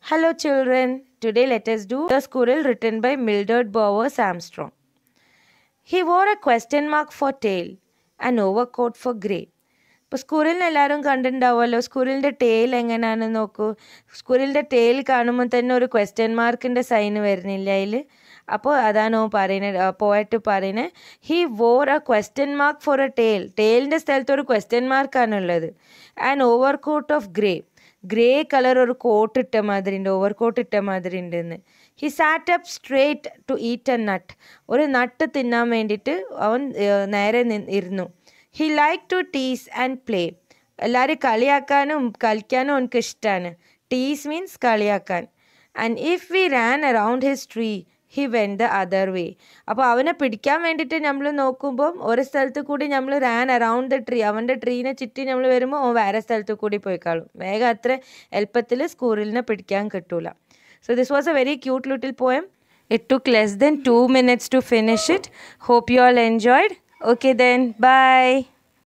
Hello, children. Today, let us do The Squirrel written by Mildred Bowers Armstrong. He wore a question mark for tail, an overcoat for grey. ഇപ്പോൾ സ്കുറിലിനെ എല്ലാവരും കണ്ടിട്ടുണ്ടാവുമല്ലോ സ്കുറിലിൻ്റെ tail എങ്ങനെയാണെന്ന് നോക്കൂ സ്കുറിലിൻ്റെ tail കാണുമ്പോൾ തന്നെ ഒരു question മാർക്കിൻ്റെ sign വരുന്നില്ല അതിൽ അപ്പോൾ അതാണ് പറയുന്നത് പോയിട്ട് പറയുന്നത് he wore a question mark for a tail ടെയിലിൻ്റെ സ്ഥലത്ത് ഒരു ക്വസ്റ്റ്യൻ മാർക്കാണുള്ളത് and overcoat of grey grey colour ഒരു കോട്ട് ഇട്ട മാതിരി ഉണ്ട് ഓവർ കോട്ട് ഇട്ട മാതിരി ഉണ്ടെന്ന് he sat up straight to eat a nut ഒരു നട്ട് തിന്നാൻ വേണ്ടിയിട്ട് അവൻ നേരെ ഇരുന്നു he like to tease and play എല്ലാവരും കളിയാക്കാനും കളിക്കാനും അവനക്ക് ഇഷ്ടമാണ് ടീസ് മീൻസ് കളിയാക്കാൻ and if we ran around his tree he went the other way അപ്പോൾ അവനെ പിടിക്കാൻ വേണ്ടിയിട്ട് നമ്മൾ നോക്കുമ്പം ഒരു സ്ഥലത്ത് കൂടി നമ്മൾ റാൻ അറൗണ്ട് ദ ട്രീ അവൻ്റെ ട്രീനെ ചുറ്റി നമ്മൾ വരുമ്പോൾ അവൻ വേറെ സ്ഥലത്ത് കൂടി പോയി കാണും വേഗം അത്ര എളുപ്പത്തിൽ സ്കൂറിലിനെ പിടിക്കാൻ കിട്ടൂല so this was a very cute little poem it took less than two minutes to finish it hope you all enjoyed Okay then, bye.